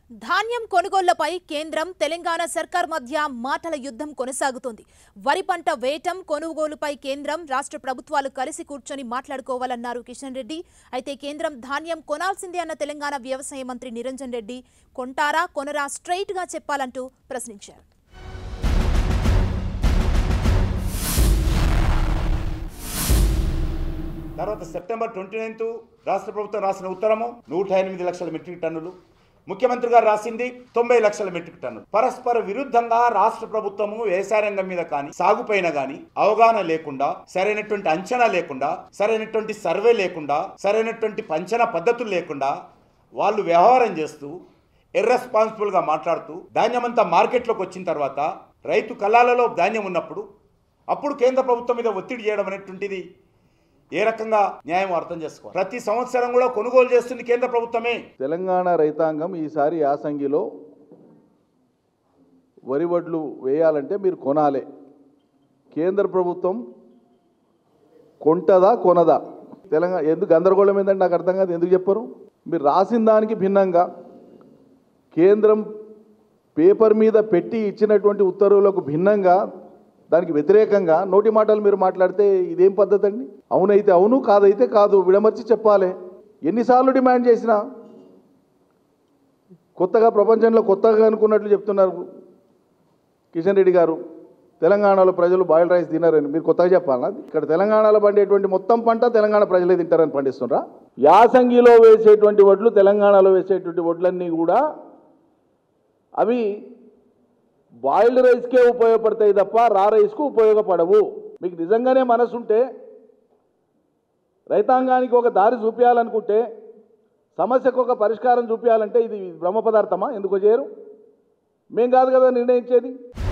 ధాన్యం కొనుగోళ్లపై కేంద్రం తెలంగాణ సర్కార్ మధ్య మాటల యుద్ధం కొనసాగుతోంది వరి పంట వేయటం కొనుగోలుపై కేంద్రం రాష్ట్ర ప్రభుత్వాలు కలిసి కూర్చొని మాట్లాడుకోవాలన్నారు కిషన్ రెడ్డి అయితే కేంద్రం ధాన్యం కొనాల్సిందే అన్న తెలంగాణ వ్యవసాయ మంత్రి నిరంజన్ రెడ్డి కొంటారా కొనరా స్ట్రైట్ గా చెప్పాలంటూ ప్రశ్నించారు తర్వాత సెప్టెంబర్ ట్వంటీ నైన్త్ రాష్ట్ర ప్రభుత్వం రాసిన ఉత్తరము నూట ఎనిమిది లక్షల మెట్రిక్ టన్నులు ముఖ్యమంత్రి గారు రాసింది తొంభై లక్షల మెట్రిక్ టన్నులు పరస్పర విరుద్ధంగా రాష్ట్ర ప్రభుత్వము వ్యవసాయ రంగం మీద కానీ సాగుపైన కానీ అవగాహన లేకుండా సరైనటువంటి అంచనా లేకుండా సరైనటువంటి సర్వే లేకుండా సరైనటువంటి పంచన పద్ధతులు లేకుండా వాళ్ళు వ్యవహారం చేస్తూ ఇర్రెస్పాన్సిబుల్గా మాట్లాడుతూ ధాన్యమంతా మార్కెట్లోకి వచ్చిన తర్వాత రైతు కళాలలో ధాన్యం ఉన్నప్పుడు అప్పుడు కేంద్ర ప్రభుత్వం మీద ఒత్తిడి చేయడం అనేటువంటిది ఏ రకంగా న్యాయం అర్థం చేసుకోవాలి ప్రతి సంవత్సరం కూడా కొనుగోలు చేస్తుంది కేంద్ర ప్రభుత్వమే తెలంగాణ రైతాంగం ఈసారి యాసంగిలో వరి వడ్లు వేయాలంటే మీరు కొనాలి కేంద్ర ప్రభుత్వం కొంటదా కొనదా తెలంగాణ ఎందుకు గందరగోళం ఏంటంటే నాకు అర్థం కాదు ఎందుకు చెప్పరు మీరు రాసిన దానికి భిన్నంగా కేంద్రం పేపర్ మీద పెట్టి ఇచ్చినటువంటి ఉత్తర్వులకు భిన్నంగా దానికి వ్యతిరేకంగా నోటి మాటలు మీరు మాట్లాడితే ఇదేం పద్ధతి అండి అవునైతే అవును కాదైతే కాదు విడమర్చి చెప్పాలి ఎన్నిసార్లు డిమాండ్ చేసినా కొత్తగా ప్రపంచంలో కొత్తగా అనుకున్నట్లు చెప్తున్నారు కిషన్ రెడ్డి గారు తెలంగాణలో ప్రజలు బాయిల్ రైస్ తినారని మీరు కొత్తగా చెప్పాలా ఇక్కడ తెలంగాణలో పండేటువంటి మొత్తం పంట తెలంగాణ ప్రజలే తింటారని పండిస్తున్నారా యాసంగిలో వేసేటువంటి వడ్లు తెలంగాణలో వేసేటువంటి వడ్లన్నీ కూడా అవి బాయిల్డ్ రైస్కే ఉపయోగపడతాయి తప్ప రా రైస్కు ఉపయోగపడవు మీకు నిజంగానే మనసు ఉంటే రైతాంగానికి ఒక దారి చూపించాలనుకుంటే సమస్యకు ఒక పరిష్కారం చూపించాలంటే ఇది బ్రహ్మ పదార్థమా ఎందుకు చేయరు మేం కాదు కదా నిర్ణయించేది